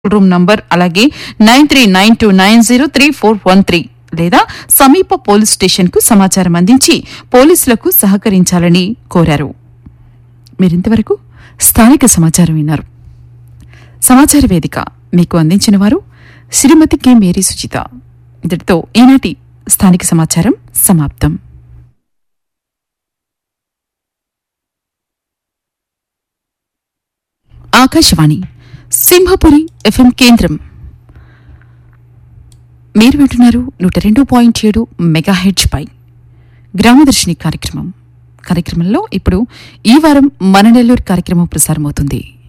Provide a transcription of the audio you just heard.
room number అలాగే nine three nine two nine zero three four one three లేదా సమీప police స్టేషన్కు సమాచారం అందించి పోలీసులకు సహకరించాలని కోరారు మీరింతవరకు స్థానిక సమాచారం విన్నారు సమాచార వేదిక మీకు అందించిన వారు శ్రీమతి కె మేరీ సుచిత ఇంతటితో ఈనాటి స్థానిక సమాచారం సమాప్తం ఆకాశవాణి సింహపురి ఎఫ్ఎం కేంద్రం మీరు వింటున్నారు నూట రెండు పాయింట్ ఏడు మెగాహెడ్జ్ పై గ్రామదర్శిని కార్యక్రమం కార్యక్రమంలో ఇప్పుడు ఈ వారం మన నెల్లూరు కార్యక్రమం ప్రసారమవుతుంది